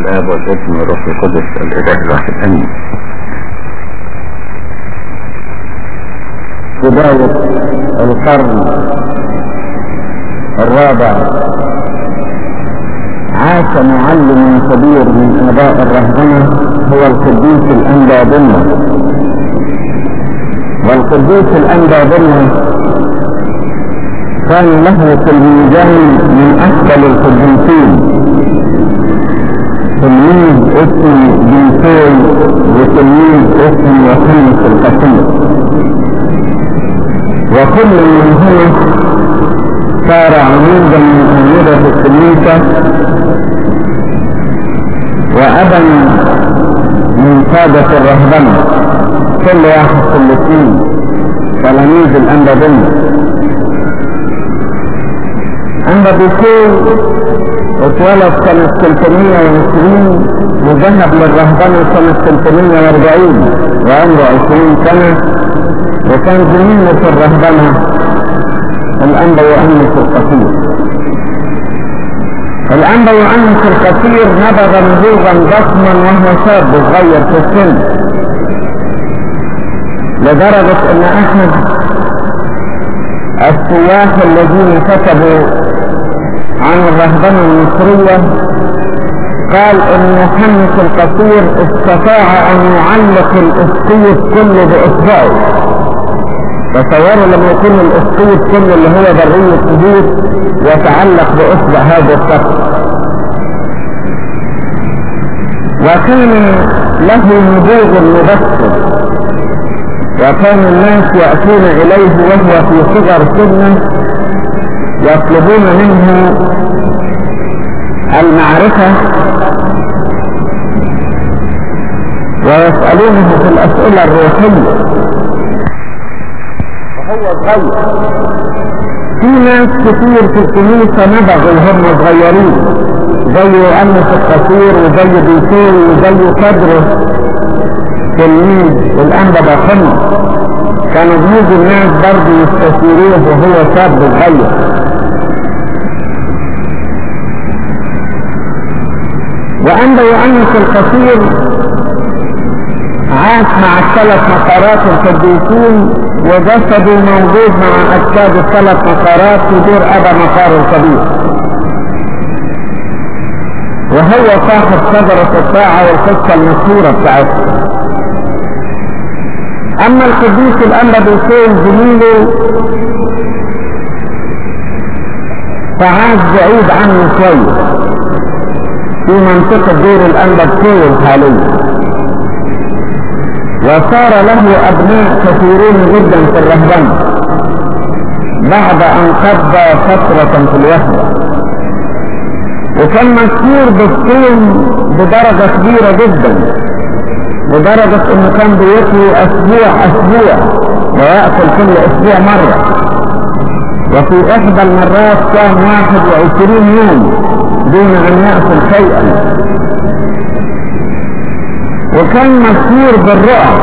الآب والابن والروح القدس الإله الواحد آمين بداية القرن الرابع عاش معلم كبير من آباء الرهبنة هو القديس الأنبابنة والقديس الأنبابنة كان له تلميذان من أفضل القديسين تلميذ اسمه بنتين وتلميذ اسمه يوحنس القصير وكل منهما صار عمودا من أعمدة الكنيسة وأبا من سادة الرهبنة كل واحد في الاثنين تلاميذ الأنبابنة أنبابيكي اتولد سنة 320 وذهب للرهبنة سنة 340 وعمره 20 سنة وكان زميله في الرهبنة الأنبا يؤنس القصير الأنبا يؤنس القصير نبغ نبوغا ضخما وهو شاب صغير في السن لدرجة ان احد السياح الذين كتبوا عن الرهبنة المصرية قال ان يوحنس القصير استطاع ان يعلق الاسقيط كله باصبعه تصوروا لما يكون الاسقيط كله اللي هو برية كبير يتعلق باصبع هذا الشخص وكان له نبوغ مبكر وكان الناس يأتون إليه وهو في صغر سنه يطلبون منه المعرفة ويسألونه في الأسئلة الروحية وهو صغير في ناس كتير في الكنيسة نبغوا وهم صغيرين زي يؤنس القصير وزي بيتين وزي كدره تلميذ والأنبا بخمس كانوا بيجوا الناس برضه يستشيروه وهو شاب صغير وأنبا يؤنس القصير عاش مع الثلاث مقارات القديسين وجسده موجود مع أجساد الثلاث مقارات في دور أبا مقار الكبير وهو صاحب شجرة الساعة والقصة المشهورة بتاعتها اما القديس الانبا بيسين زميله فعاش بعيد عنه شوية في منطقة دور الانبا بسين حاليا وصار له ابناء كثيرين جدا في الرهبنة بعد ان قضى فترة في الوحدة وكان مشهور بالصوم بدرجة كبيرة جدا لدرجة انه كان بيأكل اسبوع اسبوع ويأكل كل اسبوع مرة وفي احدى المرات كان واحد وعشرين يوم دون ان يأكل شيئا وكان مشهور بالرؤى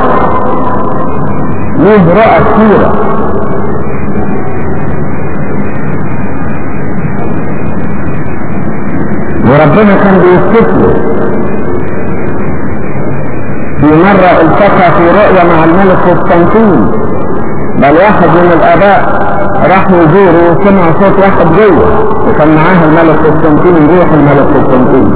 له رؤى كثيرة وربنا كان بيستثمر في مرة التقى في رؤيا مع الملك قسطنطين بل واحد من الآباء راح يزوره وسمع صوت واحد جوه وكان معاه الملك قسطنطين روح الملك قسطنطين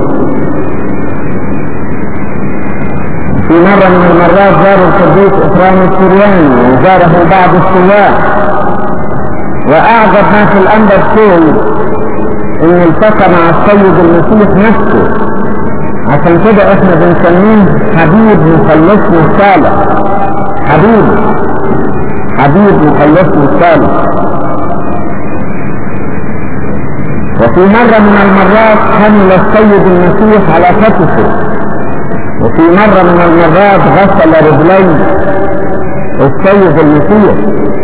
في مرة من المرات زار القديس إكرام السرياني وزاره بعض السياح وأعجب ما في الأنبا السوري إن التقى مع السيد المسيح نفسه عشان كده احنا بنسميه حبيب مخلصنا الصالح حبيب حبيب مخلصنا الصالح وفي مرة من المرات حمل السيد المسيح على كتفه وفي مرة من المرات غسل رجلي السيد المسيح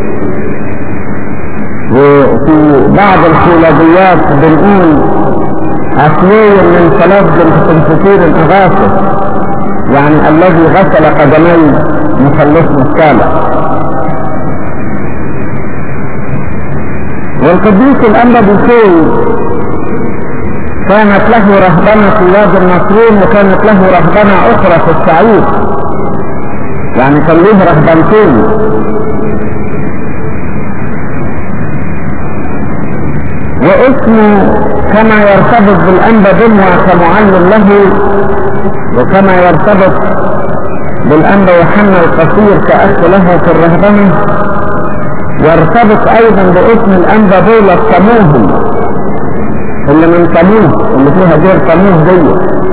وفي بعض الخولاديات بنقول أثنين من ثلاث بنت تنفكير الأغاثة يعني الذي غسل قدمي مخلصنا الصالح والقديس الأنبا بيسوي كانت له رهبنة في وادي النصرين وكانت له رهبنة أخرى في الصعيد يعني كان له رهبنتين واسمه كما يرتبط بالأنبا دنيا كمعلم له وكما يرتبط بالأنبا يوحنا القصير كأخ له في الرهبنة يرتبط أيضا باسم الأنبا دولة الصموهي اللي من صموه اللي فيها دير صموه دي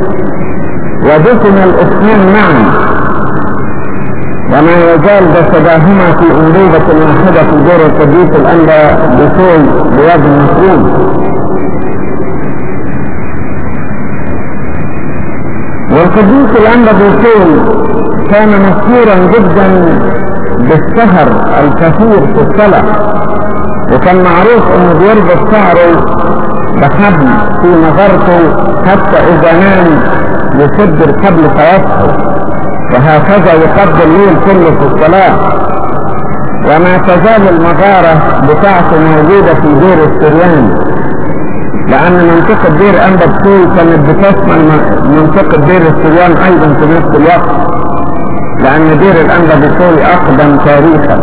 ودفن الاثنين معا وما يزال جسداهما في أنبوبة واحدة في دور القديس الأنبا بسوي بواد المسلوم والقديس الأنبا بسوي كان مشهورا جدا بالسهر الكثير في الصلاة وكان معروف انه بيربط شعره بحبل في نظرته حتى اذا نام يسد الحبل فيصحو وهكذا يقضي الليل كله في الصلاة وما تزال المغارة بتاعته موجودة في دير السريان لأن منطقة دير أنبا كانت بتشمل منطقة دير السريان أيضا في نفس الوقت لأن دير الأنبا بسوي أقدم تاريخا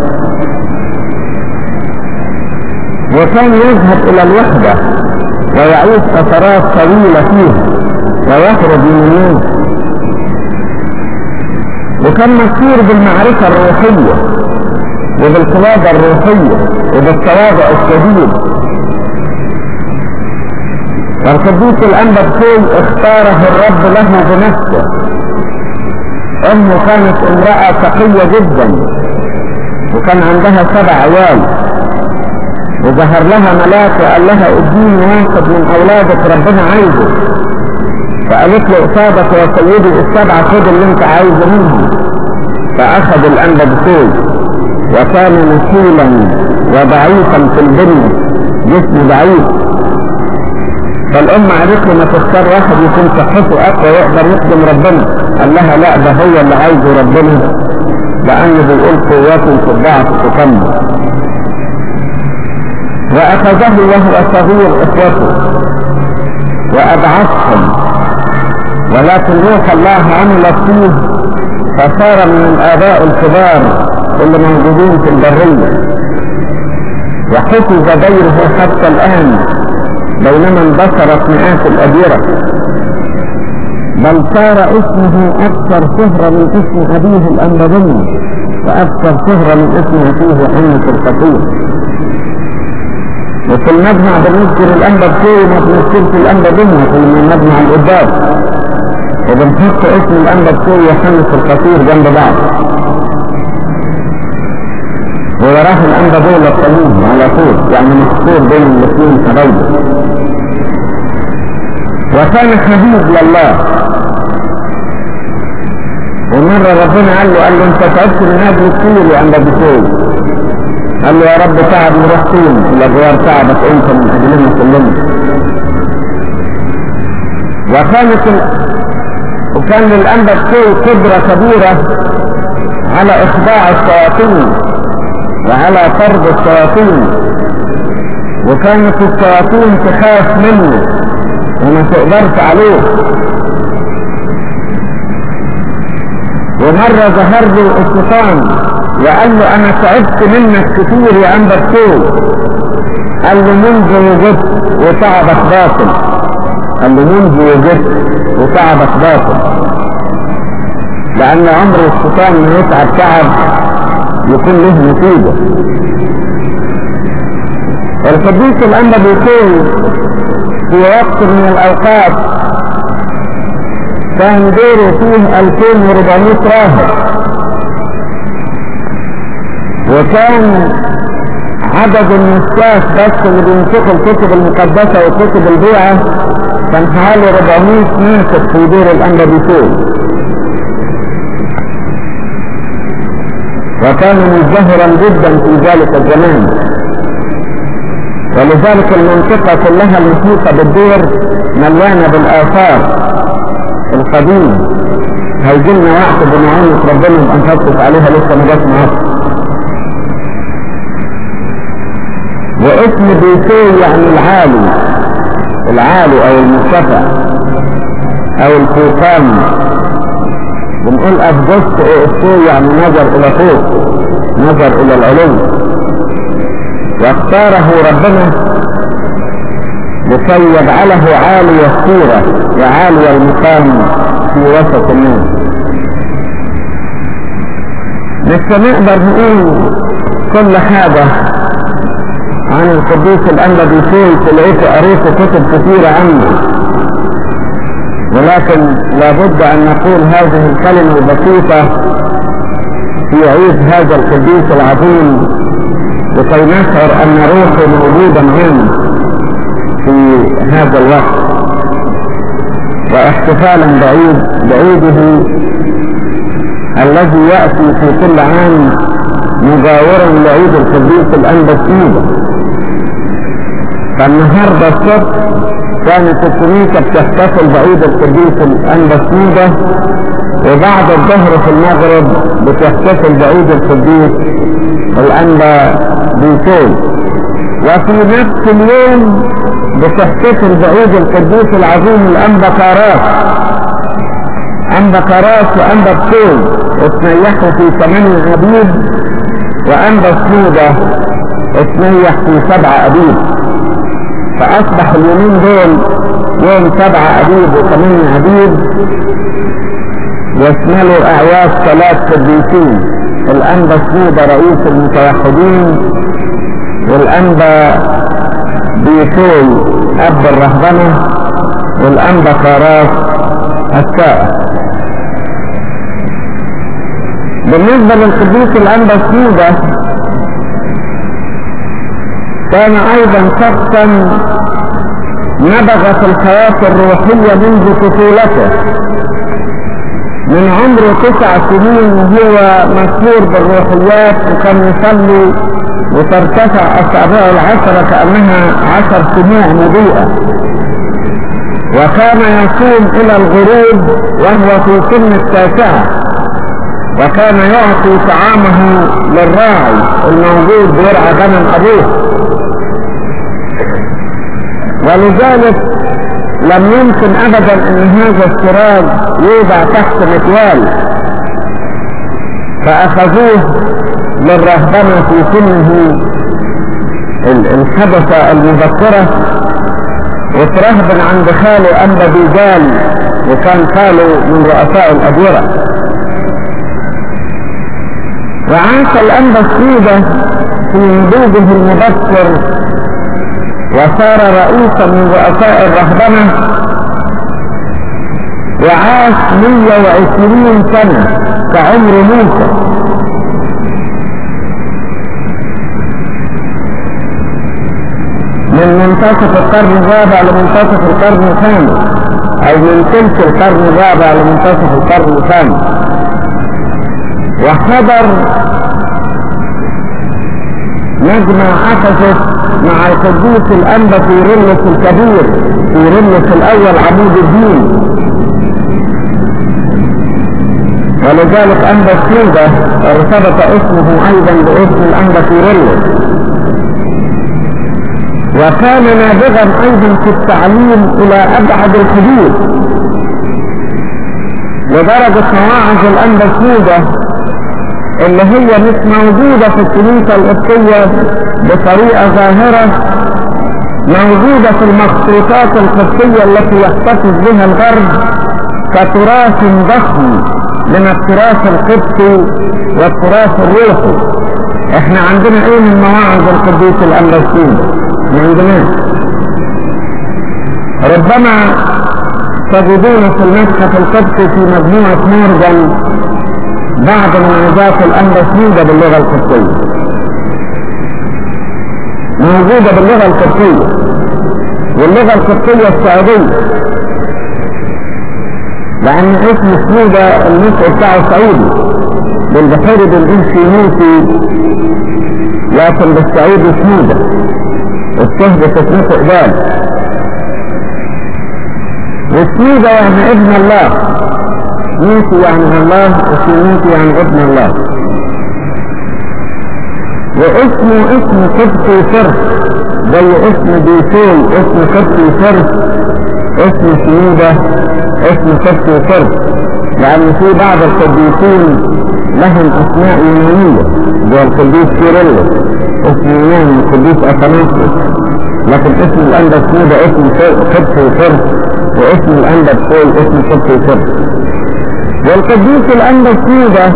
وكان يذهب إلى الوحدة ويعيش فترات طويلة فيها ويخرج من النوم وكان مشهور بالمعرفة الروحية وبالقيادة الروحية وبالتواضع الشديد والقديس الأنبا بكول اختاره الرب له بنفسه امه كانت امرأة تقية جدا وكان عندها سبع عيال وظهر لها ملاك وقال لها اديني واحد من اولادك ربنا عايزه فقالت له اصابك يا سيدي السبعة خد اللي انت عايزه منهم فاخذ الانبا بكول وكان مثيلا وضعيفا في البنية جسمه ضعيف فالام قالت له ما تختار واحد يكون صحته اقوى ويقدر يخدم ربنا قال لها لا ده هو اللي عايزه ربنا لانه بيقول قوتي في الضعف تكمل واخذه وهو صغير اخوته وابعثهم ولكن روح الله عملت فيه فصار من الاباء الكبار اللي موجودين في البرية وحفظ ديره حتى الان بينما اندثرت مئات الأديرة بل صار اسمه أكثر شهرة من اسم أبيه الأنبابني وأكثر شهرة من اسم أخيه حنة القصير وفي المجمع بنذكر الأنبا بكوي ما بنذكرش الأنبا بنها في المجمع القدام وبنحط اسم الأنبا بكوي وحنة القصير جنب بعض ووراه الأنبا دولة الطويل على طول يعني محصور بين الاثنين حبايبه وكان حبيب لله ومرة ربنا قال له قال له انت تعبت من اجل كتير يا أنبا بكوي قال له يا رب تعب نروح فين الأدوار تعبت انت من أجلنا كلنا وكانت ال... وكان للأنبا بكوي قدرة كبيرة على إخضاع الشياطين وعلى طرد الشياطين وكانت الشياطين تخاف منه وما تقدرش عليه ومرة ظهر له الشيطان وقال له انا تعبت منك كتير يا عم بكتور قال له منذ وجدت وتعبك باطل قال له منذ وجدت وتعبك باطل لان عمر الشيطان ما يتعب تعب يكون له نتيجة القديس الأنبا بيقول في وقت من الأوقات كان دوره فيه 2400 راهب وكان عدد النساك بس اللي بينسخوا الكتب المقدسة وكتب البيعة كان حوالي 400 ناسك في دور الأنبا بيقول وكان مزدهرا جدا في ذلك الزمان ولذلك المنطقة كلها المحيطة بالدير مليانة بالآثار القديمة هيجي لنا وقت بمعونة ربنا نبقى نخصص عليها لسه ما جاتش معاك واسم بيتي يعني العالي العالي او المرتفع او الفوقاني بنقول افجست ايه يعني نظر الى فوق نظر الى العلو واختاره ربنا لكي يجعله عالي الصورة وعالي المقام في وسط الناس مش نقدر نقول كل حاجة عن القديس الأنبا بيسوي تلاقيته قريته كتب كثيرة عنه ولكن لابد أن نقول هذه الكلمة البسيطة في عيد هذا القديس العظيم لكي نشعر أن روحه موجودة معنا في هذا الوقت واحتفالا بعيد بعيده الذي يأتي في كل عام مجاورا لعيد القديس الأنبسيدة فالنهاردة الصبح كانت الكنيسة بتحتفل بعيد القديس الأنبسيدة وبعد الظهر في المغرب بتحتفل بعيد القديس الأنبا بيسول وفي نفس اليوم بتحتفل بعيد القديس العظيم الأنبا كاراس أنبا كاراس وأنبا بسول اتنيحوا في ثمانية عبيد وأنبا سنودة اتنيح في سبعة أبيب فأصبح اليومين دول يوم سبعة أبيب وثمانية أبيب يشملوا أعياد ثلاث قديسين الأنبا سنودة رئيس المتوحدين والأنبا بيسوي أب الرهبنة والأنبا كاراس السائق بالنسبة للقديس الأنبا سنودة كان أيضا شخصا نبغ في الحياة الروحية منذ طفولته من عمره تسع سنين وهو مشهور بالروحيات وكان يصلي وترتفع أصابعه العشرة كأنها عشر سموع مضيئة وكان يصوم إلى الغروب وهو في سن التاسعة وكان يعطي طعامه للراعي الموجود بيرعى غنم أبوه ولذلك لم يمكن أبدا أن هذا السراج يوضع تحت مكوال فأخذوه للرهبنة في سنه الحدثة المذكرة وترهبن عند خاله أنبا بيجال وكان خاله من رؤساء الأدورة وعاش الأنبا السيدة في نضوجه المبكر وصار رئيسا من رؤساء الرهبنة وعاش 120 سنة كعمر موسى من منتصف القرن الرابع لمنتصف القرن الخامس او من ثلث القرن الرابع لمنتصف القرن الخامس وحضر مجمع افسس مع القديس الانبا في رلس الكبير في رلس الاول عمود الدين ولذلك انبا السيدة ارتبط اسمه ايضا باسم الانبا في رلس وكان نابغا ايضا في التعليم الى ابعد الحدود لدرجة مواعظ الانبا السيدة اللي هي مش موجودة في الكنيسة القبطية بطريقة ظاهرة موجودة في المخطوطات القبطية التي يحتفظ بها الغرب كتراث ضخم من التراث القبطي والتراث الروحي احنا عندنا ايه من مواعظ القديس الأمريكي ما عندناش ربما تجدون في المتحف القبطي في مجموعة مورجان بعض موعظات الأندسيدة باللغة القبطية موجودة باللغة القبطية واللغة القبطية السعودية لأن اسم سنودة النطق بتاعه سعودي بالبحيري بنقول سينوسي لكن بالسعودي سنودة الشهد تتنطق دال والسنودة يعني ابن الله نوتي يعني الله وسنوتي يعني ابن الله واسمه اسم قبطي صرف زي اسم بيتول اسم قبطي فرس اسم سيودة اسم قبطي فرس لأن في بعض القديسين لهم أسماء يونانية زي القديس كيرلس اسم يوناني القديس أثناسيوس لكن اسم الأندس سيودة اسم قبطي فرس واسم الأندس سول اسم قبطي فرس والقديس الأندس سيودة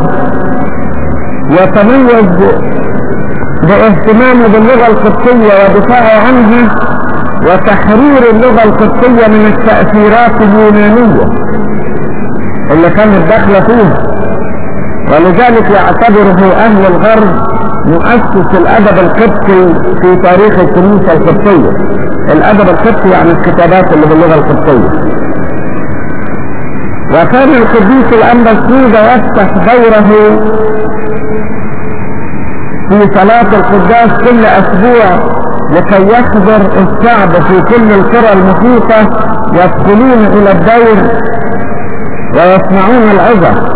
يتميز باهتمامه باللغة القبطية ودفاعه عنها وتحرير اللغة القبطية من التأثيرات اليونانية اللي كانت داخلة فيها ولذلك يعتبره أهل الغرب مؤسس الأدب القبطي في تاريخ الكنيسة القبطية الأدب القبطي يعني الكتابات اللي باللغة القبطية وكان القديس الأنبسيدة يفتح دوره في صلاة القداس كل أسبوع لكي يخبر الشعب في كل القرى المحيطة يدخلون إلى الدور ويسمعون العظة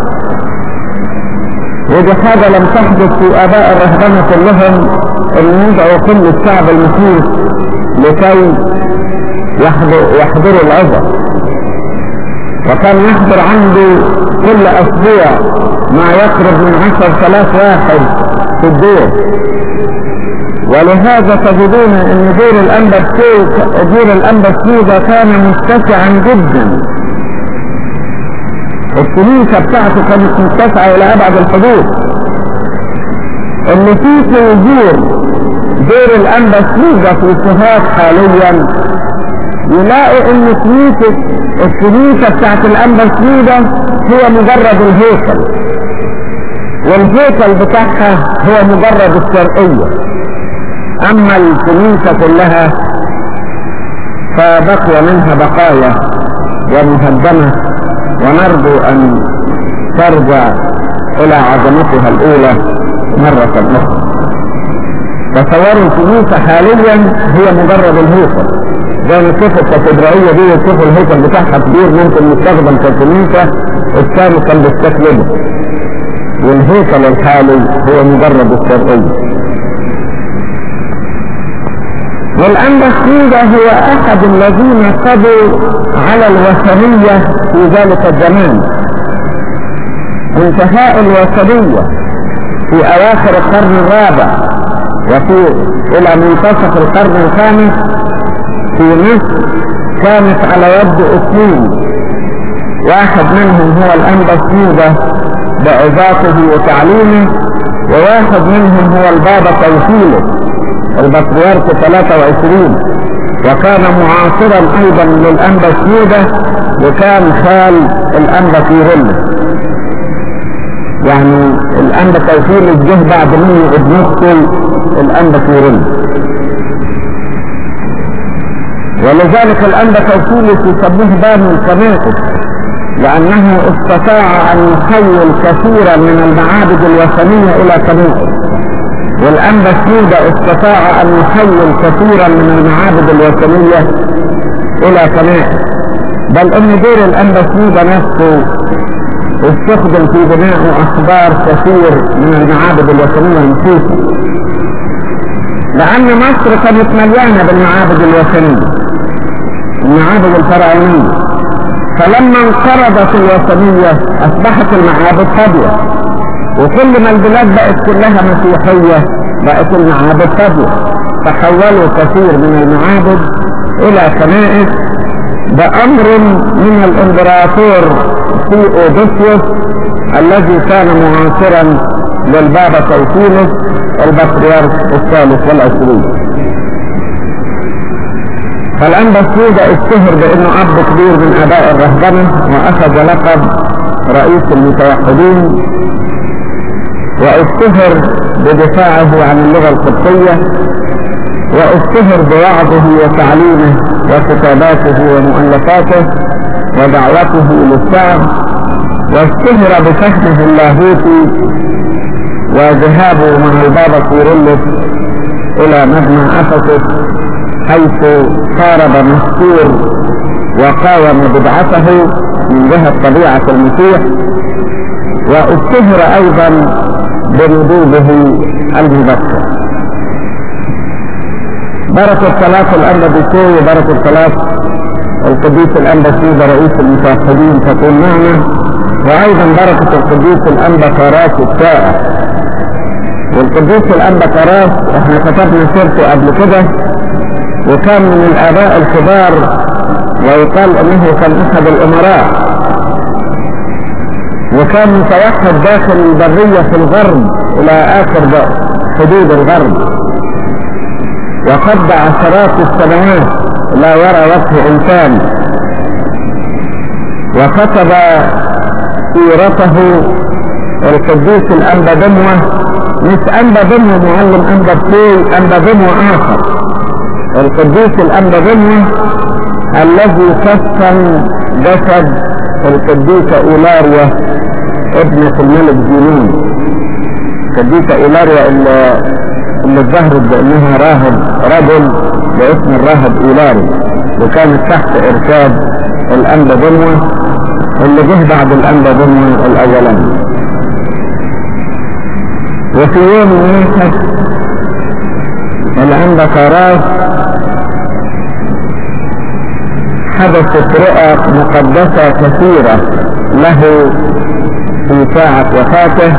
ودي حاجة لم تحدث في آباء الرهبنة كلهم أن يدعو كل الشعب المحيط لكي يحضروا العظة وكان يحضر عنده كل أسبوع ما يقرب من عشر ثلاث واحد في الدور ولهذا تجدون ان دور الانبسيو دور الانبسيو كان متسعا جدا الكنيسة بتاعته كانت متسعة الى ابعد الحدود اللي فيه في وجود دور الانبسيو في سوهاج حاليا يلاقوا ان كنيسة الكنيسة بتاعت الانبسيو هو مجرد الهيكل والهيكل بتاعها هو مجرد الشرقية اما الكنيسة كلها فبقي منها بقايا ومهدمة ونرجو ان ترجع الى عظمتها الاولى مرة اخرى تصوروا الكنيسة حاليا هي مجرد الهيكل زي ما تشوفوا الكاتدرائية دي وتشوفوا الهيكل بتاعها كبير ممكن يستخدم ككنيسة الثاني كان بالشكل ده والهيكل الحالي هو مجرد الشرقية والأنبخيدة هو أحد الذين قضوا على الوثنية في ذلك الزمان انتهاء الوثنية في أواخر القرن الرابع وفي إلى منتصف القرن الخامس في مصر كانت على يد اثنين واحد منهم هو الأنبخيدة بعظاته وتعليمه وواحد منهم هو البابا توفيله البطريرك 23 وكان معاصرا ايضا للانبا سيودة وكان خال الانبا كيرل يعني الانبا توفيل جه بعد منه ابن اخته الانبا كيرل ولذلك الانبا توفيل يسموه باب الكنائس لانه استطاع ان يحول كثيرا من المعابد الوثنية الى كنائس والأنبا سيودة استطاع أن يحول كثيرا من المعابد الوثنية إلى كنائس بل أن دور الأنبا سيودة نفسه استخدم في بناء أخبار كثير من المعابد الوثنية المخيفة لأن مصر كانت مليانة بالمعابد الوثنية المعابد الفرعونية فلما انقرضت الوثنية أصبحت المعابد فاضية وكل ما البلاد بقت كلها مسيحية بقت المعابد فاضية تحولوا كثير من المعابد الى كنائس بامر من الامبراطور في اوديسيوس الذي كان معاصرا للبابا توفيلس البطريرك الثالث والعشرين فالانبسيدة اشتهر بانه اب كبير من اباء الرهبنة واخذ لقب رئيس المتوحدين واشتهر بدفاعه عن اللغة القبطية واشتهر بوعظه وتعليمه وكتاباته ومؤلفاته ودعوته للشعب واشتهر بفهمه اللاهوتي وذهابه مع البابا كيرلس الى مبنى افسس حيث حارب مسكور وقاوم بدعته من جهة طبيعة المسيح واشتهر ايضا بنضوجه المبكر بركة صلاة الأنبا بكوي وبركة صلاة القديس الأنبا سيدة رئيس المشاهدين تكون معنا وأيضا بركة القديس الأنبا كراس السائح والقديس الأنبا كراس احنا كتبنا سيرته قبل كده وكان من الآباء الكبار ويقال انه كان احد الامراء وكان متوحد داخل البرية في الغرب الى اخر حدود الغرب وقضى عشرات السنوات لا يرى وجه انسان وكتب سيرته القديس الانبا دموة مش انبا دموة معلم انبا بكوي انبا دموة اخر القديس الانبا دموة الذي كفن جسد القديسة إيلاريا ابنة الملك زينون القديسة إيلاريا اللي, اللي ظهرت بأنها راهب رجل باسم الراهب إيلاري وكانت تحت إرشاد الأنبا بنوة اللي جه بعد الأنبا بنوة الأولاني وفي يوم واحد الأنبا كراس حدثت رؤى مقدسة كثيرة له في ساعة وفاته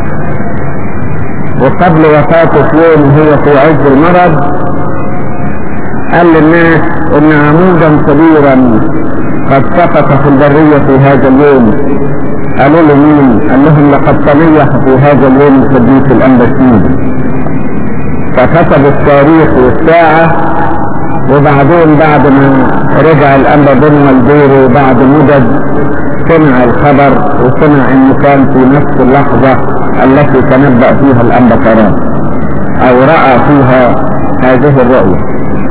وقبل وفاته في يوم هو في عز المرض قال للناس ان عمودا كبيرا قد سقط في البرية في هذا اليوم قالوا له مين قال لهم لقد طليح في هذا اليوم القديس الانبسين فكتب التاريخ والساعة وبعدين بعد ما رجع الأنبا بن البيري بعد مدد سمع الخبر وسمع انه كان في نفس اللحظة التي تنبأ فيها الأنبا كرام او رأى فيها هذه الرؤية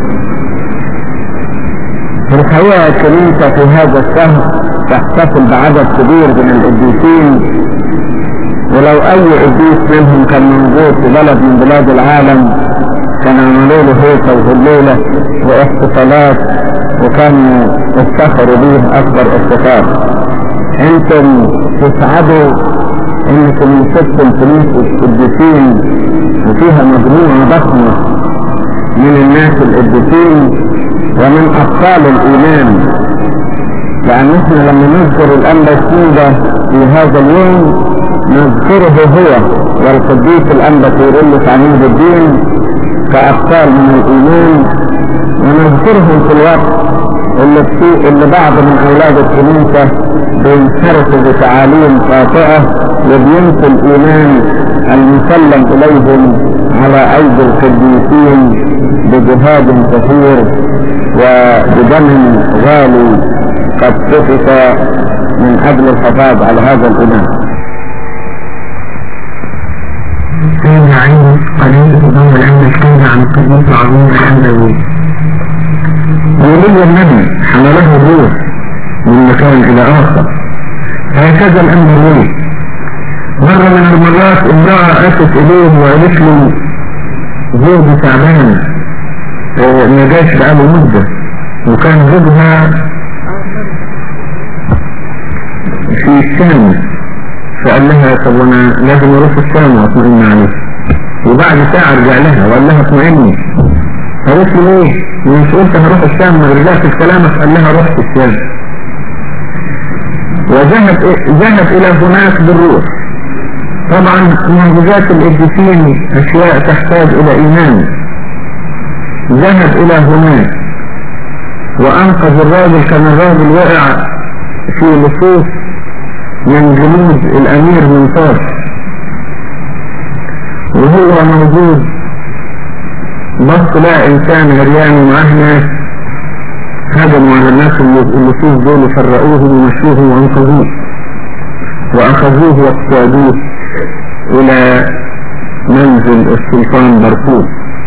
في الحقيقة الكنيسة في هذا الشهر تحتفل بعدد كبير من القديسين ولو اي قديس منهم كان موجود في بلد من بلاد العالم كان عملوا له هيكة وهلولة واحتفالات وكانوا افتخروا به اكبر افتخار انتم تسعدوا انكم نسبتم كنيسة القديسين وفيها مجموعة ضخمة من الناس القديسين ومن ابطال الايمان لان احنا لما نذكر الانبا السودة في هذا اليوم نذكره هو والقديس الانبا كيرلس عميد الدين كابطال من الايمان ونذكرهم في الوقت اللي, في اللي بعض من اولاد الكنيسة بينحرفوا بتعاليم خاطئة وبينسوا الايمان المسلم اليهم على ايدي القديسين بجهاد كثير وبدم غالي قد سفك من اجل الحفاظ على هذا الايمان كان عين قليل ضم الأمن الكلمة عن قديس عظيم الأندوي ولي النبي حمله الروح من مكان إلى آخر هكذا الأمر لي مرة من المرات امرأة أتت إليه وقالت له زوجي تعبان ما جاش بقاله مدة وكان زوجها في الشام فقال لها طب وانا لازم اروح الشام واطمئن عليه وبعد ساعة رجع لها وقال لها اطمئني قالت له ليه؟ مش قلت هروح الشام ما رجعت في كلامك قال لها رحت الشام وذهب ذهب الى هناك بالروح طبعا معجزات القديسين اشياء تحتاج الى ايمان ذهب الى هناك وانقذ الراجل كان الراجل وقع في لصوص من جنود الامير من فارس وهو موجود بص لقى انسان عريان ومعاه ناس هجموا على الناس اللصوص دول فرقوه ومشوه وانقذوه واخذوه واقتادوه الى منزل السلطان برقوس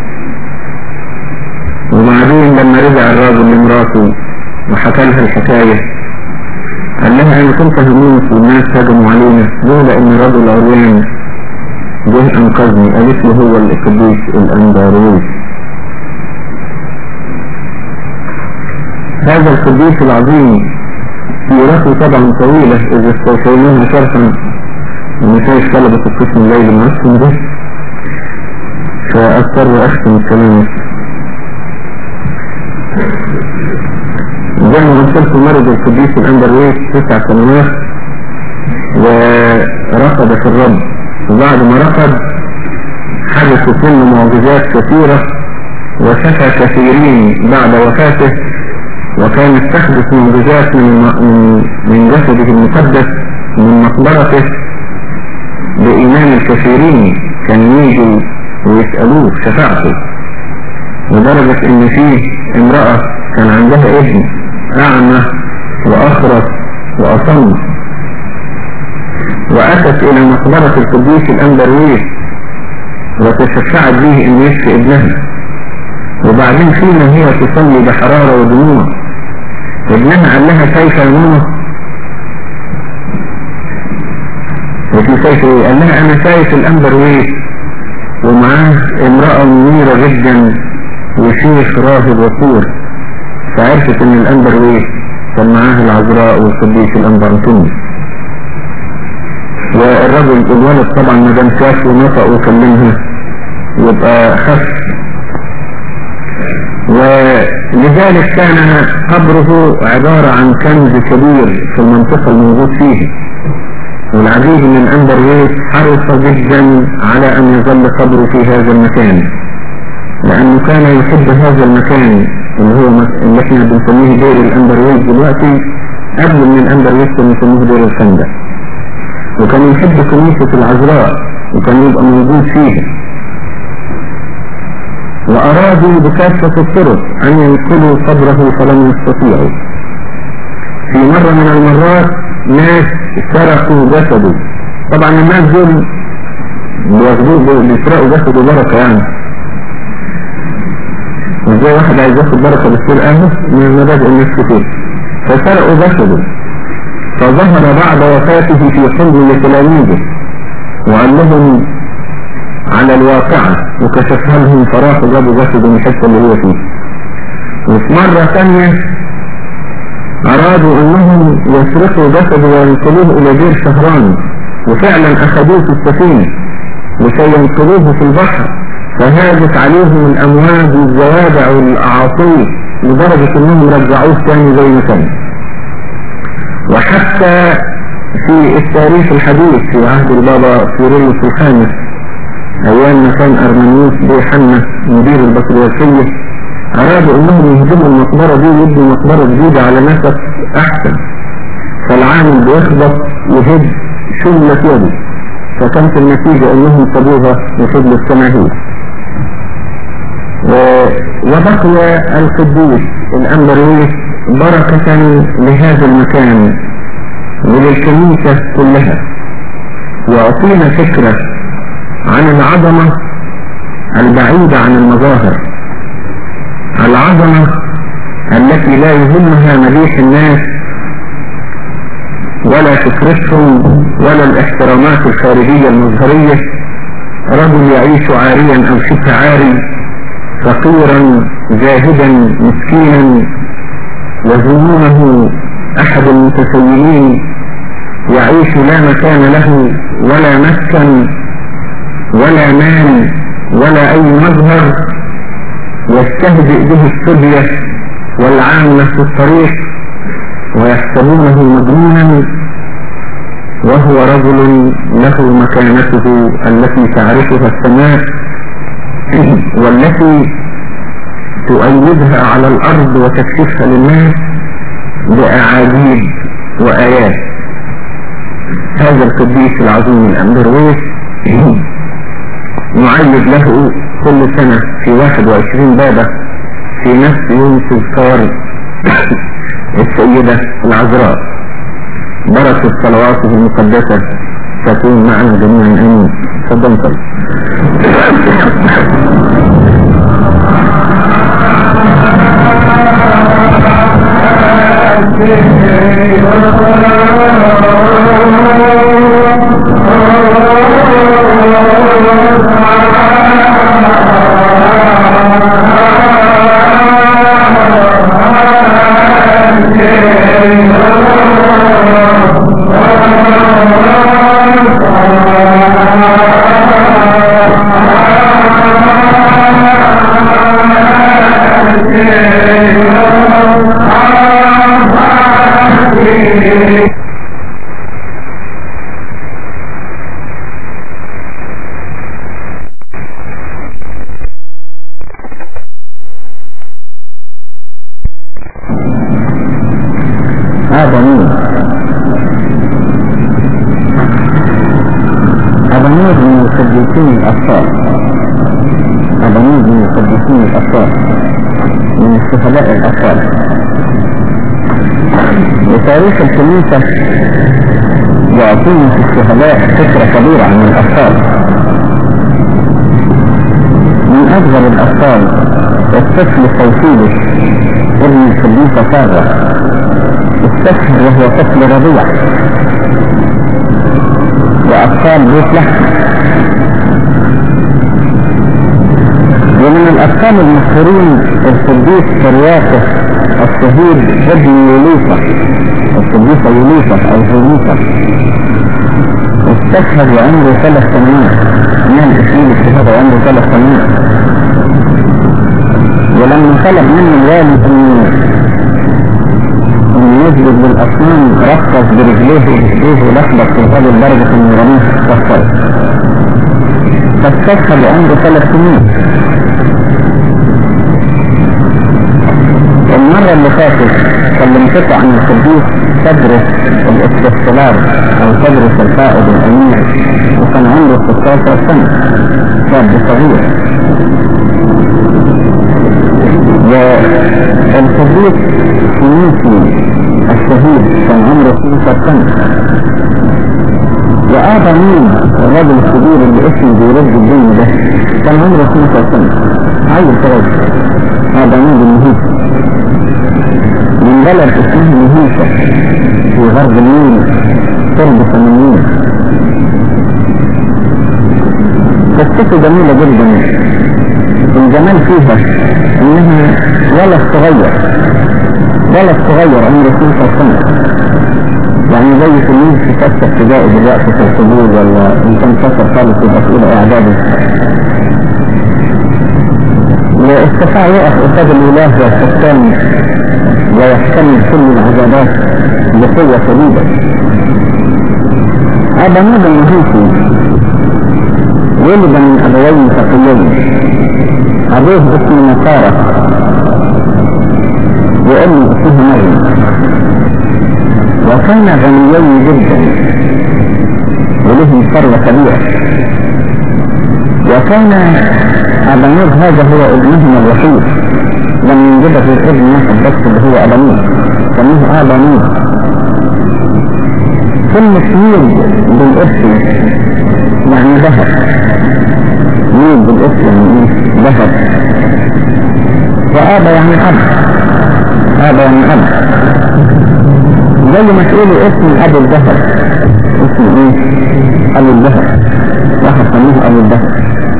وبعدين لما رجع الراجل لمراته وحكى لها الحكايه قال لها انا كنت هموت والناس هجموا علينا لولا ان رجل عريان جه انقذني قالت له هو القديس الانباروي هذا القديس العظيم سيرته طبعا طويلة اذا استوفيناها شرحا ونسايش طلبة القسم الليل المعسكم ده فاضطر اختم الكلام زي ما قلت لكم مرض القديس الأندرويس تسع سنوات ورفض في الرب وبعد ما رفض حدثت منه معجزات كثيرة وشفى كثيرين بعد وفاته وكانت تحدث معجزات من من من جسده المقدس من مقبرته بإيمان الكثيرين كان يجوا ويسألوه شفاعته لدرجة إن فيه امرأة كان عندها ابن أعمى وأخرس وأصم وأتت إلى مقبرة القديس الأندرويس وتشفعت به أن يشفي ابنها وبعدين فيما هي تصلي بحرارة ودموع ابنها قال لها كيف يا ماما وفي كيف ايه قال لها انا شايف الأندرويس ومعاه امرأة منيرة جدا وشيخ راهب وطور فعرفت ان الأندرويس كان معاه العذراء والقديس الأنبرتوني والرجل الولد طبعا ما دام شاف ونطق وكلمها يبقى خف ولذلك كان قبره عبارة عن كنز كبير في المنطقة الموجود فيها والعديد من أندرويس حرص جدا على أن يظل قبره في هذا المكان لأنه كان يحب هذا المكان اللي هو اللي احنا بنسميه دير الأندرويس دلوقتي قبل من الأندرويس كان يسموه دير الخندق وكان يحب كنيسة العذراء وكان يبقى موجود فيها وأرادوا بكافة الطرق أن ينقلوا قبره فلم يستطيعوا في مرة من المرات ناس سرقوا جسده طبعا الناس دول بياخدوه بيسرقوا جسده بركة يعني وزي واحد عايز ياخد بركة بالسرقة من مبادئ الناس كتير فسرقوا جسده فظهر بعد وفاته في حلم لتلاميذه وقال لهم على الواقعة وكشفها لهم فراحوا جابوا جسده من الحته اللي هو فيه وفي مرة ثانية أرادوا أنهم يسرقوا جسده وينقلوه إلى دير شهران وفعلا أخذوه في السفينة لكي ينقلوه في البحر فهاجت عليهم الأمواج والزوابع والأعاصير لدرجة أنهم رجعوه تاني زي ما كان وحتى في التاريخ الحديث في عهد البابا سيريوس الخامس أيام ما كان أرمنيوس بيحنة مدير البطريركية أرادوا أنهم يهدموا المقبرة دي ويبنوا مقبرة جديدة على نفس أحسن فالعامل بيخبط يهد شلة يده فكانت النتيجة أنهم صدوها وفضلت كما هي وبقي القديس الأنبرويس بركة لهذا المكان وللكنيسة كلها وأعطينا فكرة عن العظمة البعيدة عن المظاهر العظمة التي لا يهمها مليح الناس ولا فكرتهم ولا الاحترامات الخارجية المظهرية رجل يعيش عاريا او شبه عاري فقيرا زاهدا مسكينا وزمونه احد المتسيلين يعيش لا مكان له ولا مسكن ولا مال ولا اي مظهر يستهزئ به الصبية والعامة في الطريق ويحسبونه مجنونا وهو رجل له مكانته التي تعرفها السماء والتي تؤيدها على الأرض وتكشفها للناس بأعاجيب وآيات هذا القديس العظيم الأمبرويس نعيد له كل سنة في 21 بابة في نفس يوم تذكار السيدة العذراء بركة صلواته المقدسة تكون معنا جميعا امين تفضل Thank you. هذا مين هذا مين من القديسين الأطفال هذا مين من القديسين الأطفال من الشهداء الأطفال وتاريخ الكنيسة يعطينا في الشهداء فكرة كبيرة عن الأطفال من أصغر الأطفال الطفل صوفيلس ابن القديسة سارة استشهد وهو طفل رضيع وأطفال بيت لحم ومن الأطفال المشهورين القديس فرياته الشهيد ابن يوليسا القديسة يوليسا أو يوليسا استشهد وعمره ثلاث سنوات من اسمه الشهادة وعمره ثلاث سنوات ولما طلب منه الوالد انه انه يسجد للاصنام رقص برجليه ورجليه ولخبط في هذه الدرجة انه رميه كفر فاستشهد وعمره ثلاث سنين المرة اللي فاتت كلمتكم عن القديس تدرس الاستفسار او تدرس القائد الامير وكان عنده 16 سنة شاب صغير والقديس سيوسي الشهيد كان عمره 12 سنة وآبا مين الرجل الكبير اللي اسمه بيرد الدنيا ده كان عمره 12 سنة عيل صغير آبا مين المهيسي من بلد اسمه مهيسة في غرب النيل قرب 80 قصته جميلة جدا الجمال فيها انها ولد صغير ولد صغير عمره 12 سنة يعني زي تلميذ في ستة ابتدائي دلوقتي في القبول ولا ان كان فصل خالص يبقى في اولى اعدادي واستطاع يقف قصاد الاله والحكام ويحتمل كل العذابات بقوة شديدة هذا نوع المهيسي ولد من أبوين ثقيلين أبوه اسمه نصارى وأمه اسمها مريم وكان غنيين جدا ولهم ثروة كبيرة وكان أبنور هذا هو ابنهم الوحيد لم ينجبه ابن واحد بس اللي هو أبنور سموه أبنور كلمة ميل بالاسم يعني ذهب ميل بالاسم يعني ذهب وآبا يعني أب آبا يعني أب زي ما تقولوا اسم أبو الذهب اسم ايه أبو الذهب واحد سموه أبو الذهب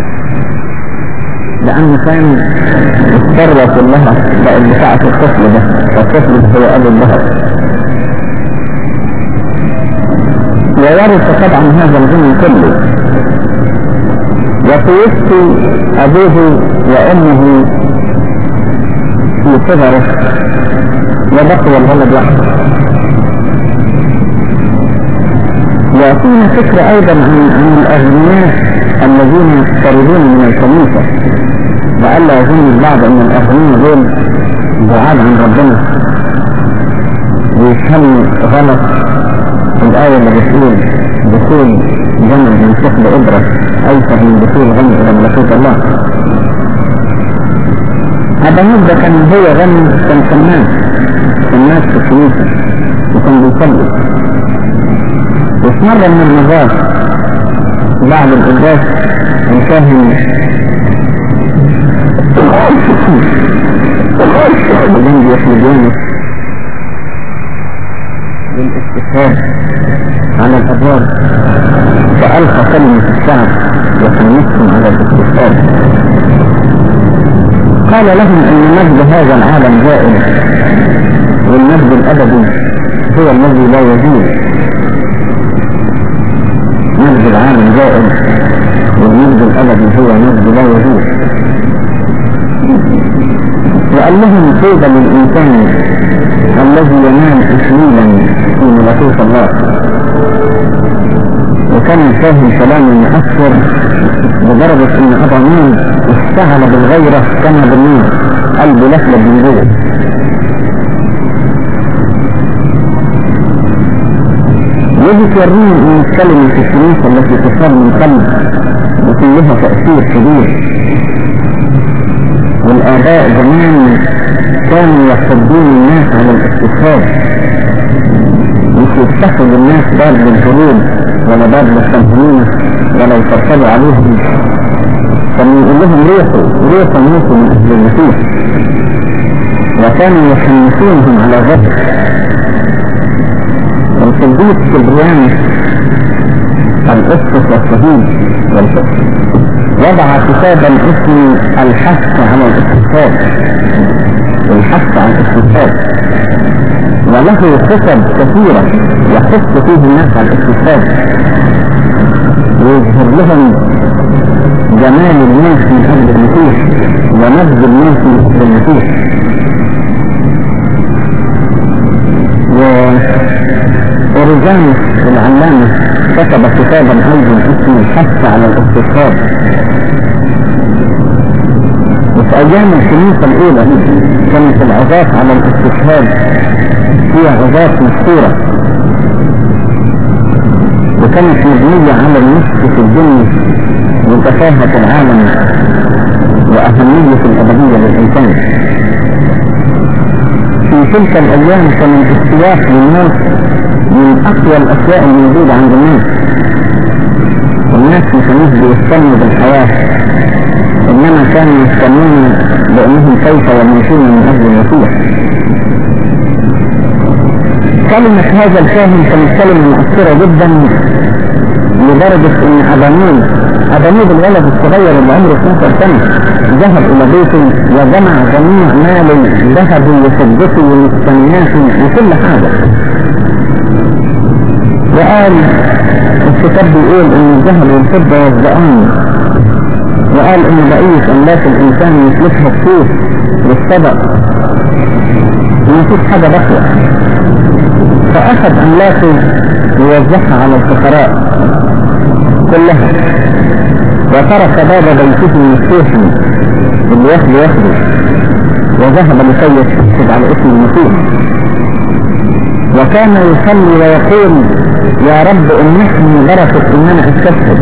لأنه كان الثروة كلها بقت بتاعة الطفل ده فالطفل ده هو أبو الذهب وورث طبعا هذا الغنى كله وتوفي أبوه وأمه في صغره وبقي الولد وحده يعطينا فكرة أيضا عن, عن الأغنياء الذين يقتربون من الكنيسة لألا يظن البعض أن الأغنياء دول بعاد عن ربنا ويفهموا غلط الآية اللي بتقول دخول جمع من ثقل إبرة أيسر من دخول غني إلى ملكوت الله هذا مدة كان هو غني كان فنان فنان في الكنيسة وكان بيصلي وفي مرة من المرات بعد الإجاز الكاهن جنبي يحمدوني بالاستشهاد على الأبواب فألقى كلمة الشعب وكلمتهم على الاستشهاد قال لهم أن مجد هذا العالم زائل والمجد الأبدي هو الذي لا يزول مجد العالم زائل والمجد الأبدي هو مجد لا يزول وقال لهم طوبى للإنسان الذي ينال إسميلا الكاهن كلام مؤثر لدرجة ان ابا مين اشتغل بالغيرة كما بالنور قلبه لفلة من جوه يجي توريني ان الكلمة في الكنيسة التي تصاب من قلب يكون لها تأثير كبير والآباء زمان كانوا يحضون الناس على الاستشهاد مش يتخذ الناس باب للهروب ولا باب للتمهينة ولا يفصلوا عليهم كانوا يقول لهم روحوا روحوا موتوا من أهل المسيح وكانوا يحمسونهم على ذلك القديس كبريان القسط والشهيد والفقه وضع كتابا اسمه الحث على الاستفاد الحث على الاستفاد وله خطب كثيرة يحث فيه الناس على الاستفاد ويظهر لهم جمال الناس من أجل المسيح ونبذ الناس من أجل المسيح وأوريجانوس العلامة كتب كتابا أيضا اسمه الحث على الاستفاد وفي أيام الكنيسة الأولى كانت العظات على الاستشهاد هي عظات مشهورة وكانت مبنية على النفس في الدنيا وتفاهة العالم وأهمية الأبدية للإنسان في تلك الأيام كان الاستياق للناس من أقوى الأشياء الموجودة عند الناس الناس ما كانوش بيهتموا بالحياة إنما كانوا يهتمون بأنهم كيف يموتون من أجل المسيح كلمة هذا الكاهن كانت كلمة مؤثرة جدا لدرجة ان ابانيل ابانيل الولد الصغير اللي عمره 12 سنة ذهب الى بيته وجمع جميع مال ذهب وفضته ومستنياته وكل حاجة وقال الكتاب بيقول ان الذهب والفضة يصدقان وقال ان بقية املاك الانسان يسلكها السوس والصدق ومفيش حاجة بقية فأخذ أملاكه ووزعها على الفقراء كلها وترك باب بيته مفتوحا اللي ياخده ياخده وذهب لكي يتحسب على اسم المسيح وكان يصلي ويقول يا رب امنحني بركة ان انا استشهد